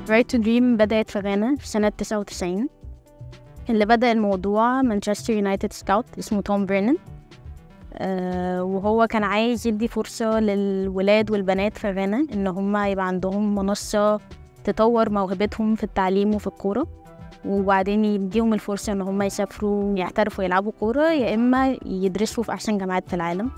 رايت تو دريم بدأت في غانا في سنة 99 اللي بدأ الموضوع مانشستر يونايتد سكاوت اسمه توم برينن آه وهو كان عايز يدي فرصة للولاد والبنات في غانا إن هما يبقى عندهم منصة تطور موهبتهم في التعليم وفي الكورة وبعدين يديهم الفرصة إن هما يسافروا يحترفوا يلعبوا كورة يا إما يدرسوا في أحسن جامعات في العالم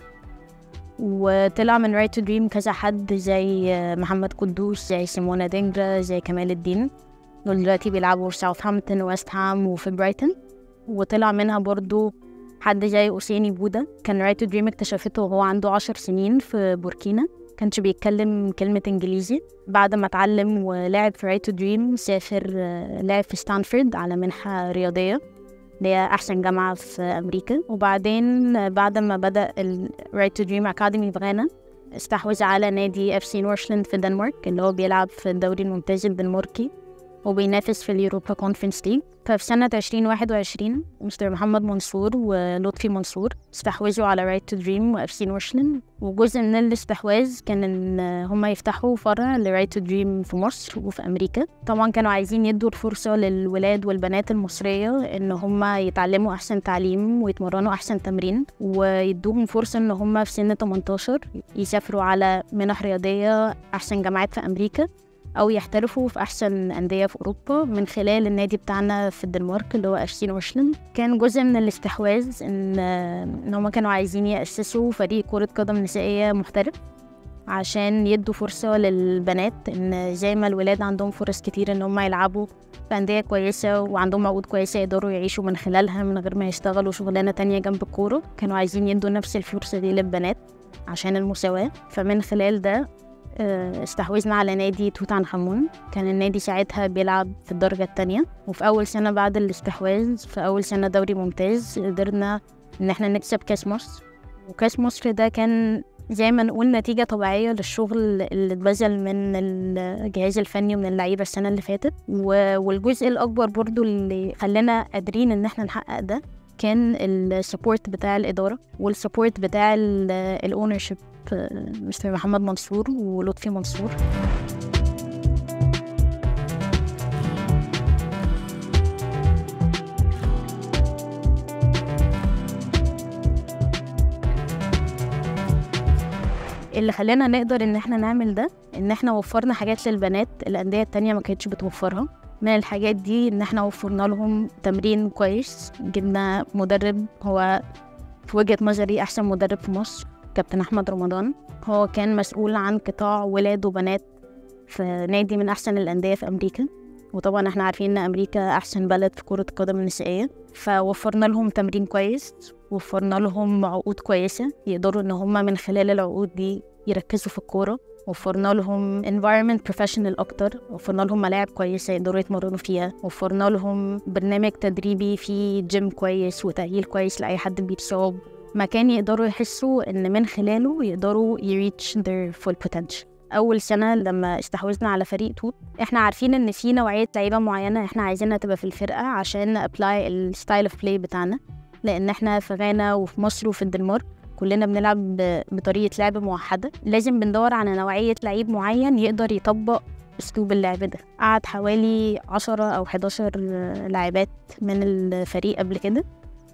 وطلع من رايت تو دريم كذا حد زي محمد قدوس زي سيمونا دينجرا زي كمال الدين دول دلوقتي بيلعبوا في ساوثهامبتون ويست هام وفي برايتون وطلع منها برضو حد زي أسيني بودا كان رايت تو دريم اكتشفته وهو عنده عشر سنين في بوركينا كانش بيتكلم كلمة إنجليزي بعد ما اتعلم ولعب في رايت تو دريم سافر لعب في ستانفورد على منحة رياضية اللي هي أحسن جامعة في أمريكا وبعدين بعد ما بدأ الرايت تو دريم أكاديمي في غانا استحوذ على نادي اف سي نورشلاند في الدنمارك اللي هو بيلعب في الدوري الممتاز الدنماركي وبينافس في اليوروبا كونفرنس ليج ففي سنة 2021 مستر محمد منصور ولطفي منصور استحوذوا على رايت تو دريم واف سي نورشلاند وجزء من الاستحواذ كان ان هما يفتحوا فرع لرايت تو دريم في مصر وفي امريكا طبعا كانوا عايزين يدوا الفرصة للولاد والبنات المصرية ان هما يتعلموا احسن تعليم ويتمرنوا احسن تمرين ويدوهم فرصة ان هما في سن 18 يسافروا على منح رياضية احسن جامعات في امريكا او يحترفوا في احسن انديه في اوروبا من خلال النادي بتاعنا في الدنمارك اللي هو اف سي نورشلاند كان جزء من الاستحواذ ان ان هما كانوا عايزين ياسسوا فريق كره قدم نسائيه محترف عشان يدوا فرصة للبنات إن زي ما الولاد عندهم فرص كتير إن هم يلعبوا في أندية كويسة وعندهم عقود كويسة يقدروا يعيشوا من خلالها من غير ما يشتغلوا شغلانة تانية جنب الكورة كانوا عايزين يدوا نفس الفرصة دي للبنات عشان المساواة فمن خلال ده استحوذنا على نادي توت عنخ آمون كان النادي ساعتها بيلعب في الدرجة التانية وفي أول سنة بعد الاستحواذ في أول سنة دوري ممتاز قدرنا إن احنا نكسب كاس مصر وكاس مصر ده كان زي ما نقول نتيجة طبيعية للشغل اللي اتبذل من الجهاز الفني ومن اللعيبة السنة اللي فاتت والجزء الأكبر برضو اللي خلانا قادرين إن احنا نحقق ده كان السبورت بتاع الإدارة والسبورت بتاع الأونرشيب مستر محمد منصور ولطفي منصور اللي خلانا نقدر ان احنا نعمل ده ان احنا وفرنا حاجات للبنات الانديه التانية ما كانتش بتوفرها من الحاجات دي ان احنا وفرنا لهم تمرين كويس جبنا مدرب هو في وجهة نظري احسن مدرب في مصر كابتن احمد رمضان هو كان مسؤول عن قطاع ولاد وبنات في نادي من احسن الانديه في امريكا وطبعا احنا عارفين ان امريكا احسن بلد في كره القدم النسائيه فوفرنا لهم تمرين كويس وفرنا لهم عقود كويسه يقدروا ان هم من خلال العقود دي يركزوا في الكوره وفرنا لهم environment professional أكتر وفرنا لهم ملاعب كويسة يقدروا يتمرنوا فيها وفرنا لهم برنامج تدريبي فيه جيم كويس وتأهيل كويس لأي حد بيتصاب مكان يقدروا يحسوا إن من خلاله يقدروا يريتش their full potential أول سنة لما استحوذنا على فريق توت احنا عارفين إن في نوعية لعيبة معينة احنا عايزينها تبقى في الفرقة عشان ابلاي الستايل اوف بلاي بتاعنا لأن احنا في غانا وفي مصر وفي الدنمارك كلنا بنلعب بطريقة لعب موحدة لازم بندور على نوعية لعيب معين يقدر يطبق أسلوب اللعب ده قعد حوالي عشرة أو 11 لاعبات من الفريق قبل كده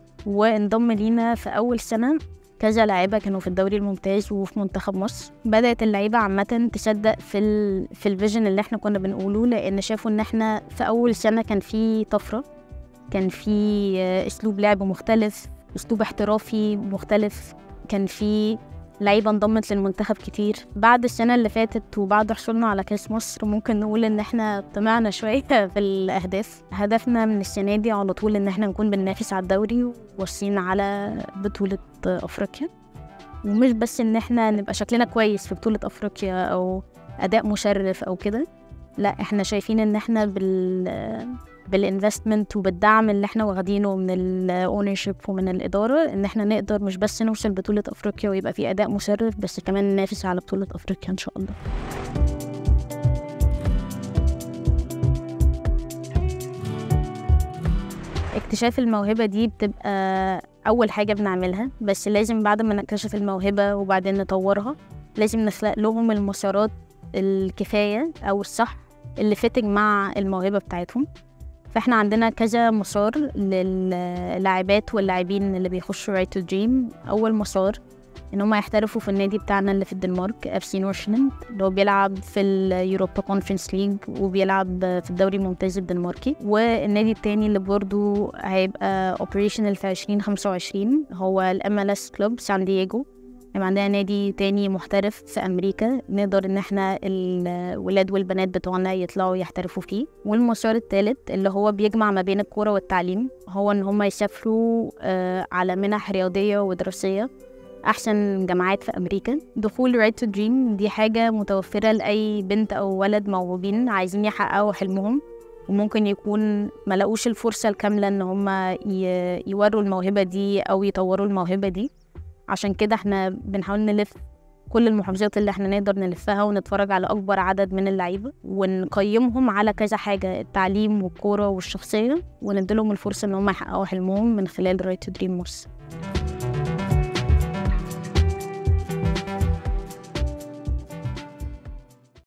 وانضم لينا في أول سنة كذا لاعبة كانوا في الدوري الممتاز وفي منتخب مصر بدأت اللعيبة عامة تصدق في ال في الفيجن اللي احنا كنا بنقوله لأن شافوا إن احنا في أول سنة كان في طفرة كان في أسلوب لعب مختلف أسلوب احترافي مختلف كان في لعيبة انضمت للمنتخب كتير بعد السنة اللي فاتت وبعد حصولنا على كاس مصر ممكن نقول ان احنا طمعنا شوية في الأهداف هدفنا من السنة دي على طول ان احنا نكون بننافس على الدوري وواصلين على بطولة أفريقيا ومش بس ان احنا نبقى شكلنا كويس في بطولة أفريقيا أو أداء مشرف أو كده لا احنا شايفين ان احنا بال بالانفستمنت وبالدعم اللي احنا واخدينه من الاونرشيب ومن الاداره ان احنا نقدر مش بس نوصل بطوله افريقيا ويبقى في اداء مشرف بس كمان ننافس على بطوله افريقيا ان شاء الله اكتشاف الموهبه دي بتبقى اول حاجه بنعملها بس لازم بعد ما نكتشف الموهبه وبعدين نطورها لازم نخلق لهم المسارات الكفايه او الصح اللي فيتنج مع الموهبة بتاعتهم فاحنا عندنا كذا مسار للاعبات واللاعبين اللي بيخشوا رايت تو دريم اول مسار ان هم يحترفوا في النادي بتاعنا اللي في الدنمارك اف سي نورشلاند اللي هو بيلعب في اليوروبا كونفرنس ليج وبيلعب في الدوري الممتاز الدنماركي والنادي التاني اللي برضو هيبقى اوبريشنال في 2025 هو الام ال اس كلوب سان دييجو يبقى عندنا نادي تاني محترف في أمريكا نقدر إن احنا الولاد والبنات بتوعنا يطلعوا يحترفوا فيه والمسار التالت اللي هو بيجمع ما بين الكورة والتعليم هو إن هم يسافروا آه، على منح رياضية ودراسية أحسن جامعات في أمريكا دخول رايت تو دريم دي حاجة متوفرة لأي بنت أو ولد موهوبين عايزين يحققوا حلمهم وممكن يكون ملقوش الفرصة الكاملة إن هم يوروا الموهبة دي أو يطوروا الموهبة دي عشان كده احنا بنحاول نلف كل المحافظات اللي احنا نقدر نلفها ونتفرج على اكبر عدد من اللعيبه ونقيمهم على كذا حاجه التعليم والكوره والشخصيه ونديلهم الفرصه ان هم يحققوا حلمهم من خلال رايت تو دريم مورس